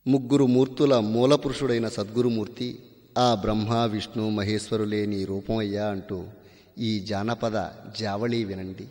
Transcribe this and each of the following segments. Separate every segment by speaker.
Speaker 1: ముగ్గురు మూర్తుల మూలపురుషుడైన సద్గురుమూర్తి ఆ బ్రహ్మ విష్ణు మహేశ్వరులే నీ రూపం అయ్యా అంటూ ఈ జానపద జావళి వినండి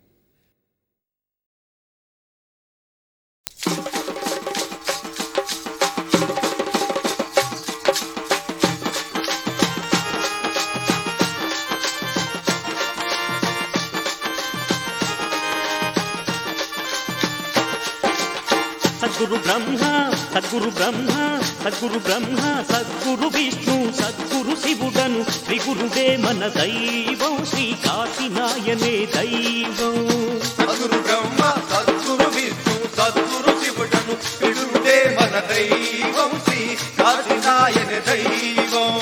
Speaker 2: సద్గురు బ్రహ్మ సద్గురు బ్రహ్మ సద్గురు బ్రహ్మ సద్గురు విష్ణు సద్గురు శివుడను త్రిగురుడే మన దైవం శ్రీ కాశీనాయనే దైవం
Speaker 3: సద్గురు బ్రహ్మ సద్గురు విష్ణు సద్గురు శివుడను విడుడే మన దైవం శ్రీ కాశీనాయన దైవం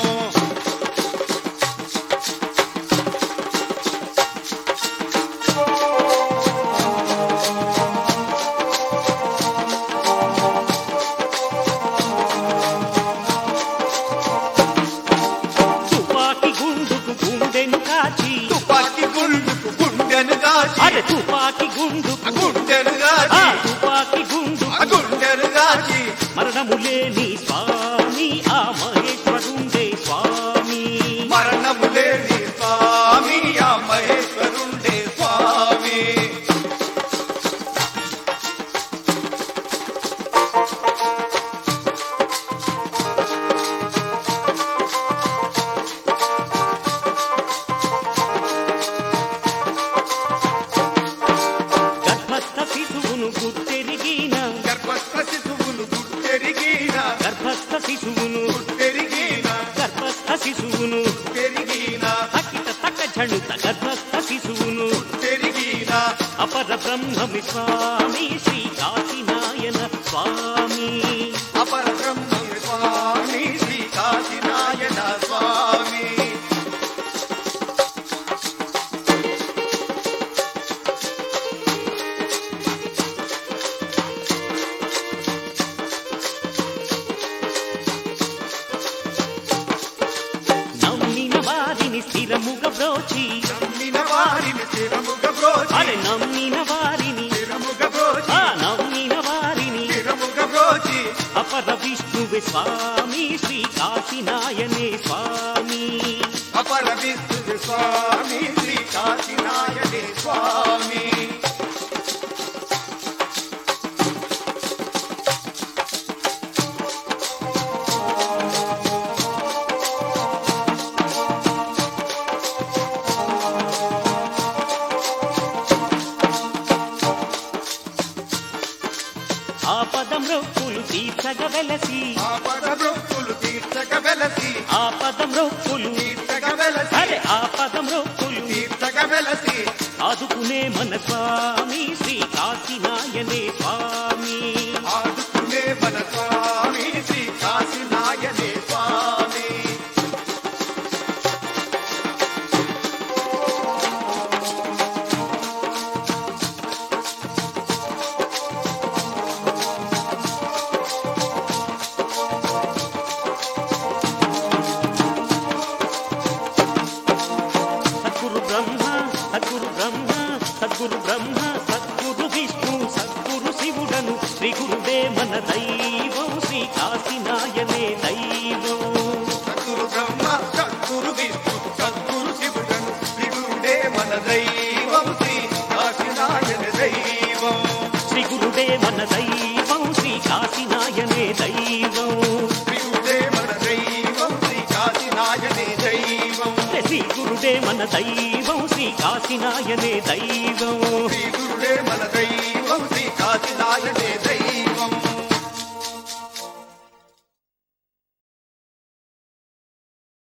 Speaker 2: తుపాకి గుండుకు గుండెను కాచి
Speaker 3: తుపాకి గుండుకు గుండెను కాచి
Speaker 2: అరే తుపాకి గుండుకు
Speaker 3: గుండెను
Speaker 2: ఆ
Speaker 3: కాచి
Speaker 2: తుపాకి గుండుకు
Speaker 3: గుండెను కాచి
Speaker 2: మరణము లేని స్వామి ఆ మహేశ్వరుండే స్వామి
Speaker 3: మరణము లేని స్వామి ఆ మహేశ్వరుండే స్వామి
Speaker 2: గర్భస్థ శిశువును గుర్తెరిగిన
Speaker 3: గర్భస్థ శిశువును గుర్తెరిగిన
Speaker 2: గర్భస్థ శిశువును
Speaker 3: గుర్తెరిగిన
Speaker 2: గర్భస్థ శిశువును
Speaker 3: పెరిగిన
Speaker 2: తక్కిట తక్క జణుత గర్భస్థ శిశువును
Speaker 3: పెరిగిన
Speaker 2: అపర బ్రహ్మమి స్వామి శ్రీ కాశీనాయన స్వామి
Speaker 3: అపర బ్రహ్మ స్వామి శ్రీ కాశీనాయన స్వామి
Speaker 2: నమ్మిన వారిని స్థిరముగ బ్రోచి
Speaker 3: నమ్మిన వారిని స్థిరముగ బ్రోచి
Speaker 2: అరే నమ్మిన వారిని
Speaker 3: స్థిరముగ బ్రోచి
Speaker 2: ఆ నమ్మిన వారిని
Speaker 3: స్థిరముగ బ్రోచి
Speaker 2: అపర విష్ణువే స్వామి శ్రీ కాశీనాయనే స్వామి
Speaker 3: అపర విష్ణు స్వామి శ్రీ కాశీనాయనే స్వామి
Speaker 2: ఆ పదం రొప్పులు తీర్చగ వెలసి
Speaker 3: ఆ పద బ్రొక్కులు తీర్చక వెలసి
Speaker 2: ఆ పదం రొప్పులు
Speaker 3: తీర్చక వెలసి
Speaker 2: అరే ఆ పదం రొప్పులు
Speaker 3: తీర్చక వెలసి
Speaker 2: ఆదుకునే మన స్వామి శ్రీ కాశీనాయనే స్వామి
Speaker 3: ఆదుకునే మన స్వామి శ్రీ కాశీనాయనే స్వామి
Speaker 2: సద్గురు బ్రహ్మ సద్గురు బ్రహ్మ సద్గురు బ్రహ్మ సద్గురు విష్ణు సద్గురు శివుడను శ్రీ గురుడే మన దైవం శ్రీ కాశీనాయనే దైవం
Speaker 3: సద్గురు బ్రహ్మ సద్గురు విష్ణు సద్గురు శివుడను శ్రీగురుడే మన దైవం శ్రీ కాశీనాయన దైవం
Speaker 2: శ్రీ గురుడే మన దైవం శ్రీ కాశీనాయనే దైవం
Speaker 3: శ్రీగురుడే మన దైవం శ్రీ కాశీనాయనే దైవం
Speaker 2: శ్రీ గురుడే మన దైవం శ్రీ కాశీనాయనే దైవం
Speaker 3: శ్రీగురుడే మన దైవం శ్రీ కాశీనాయనే దైవం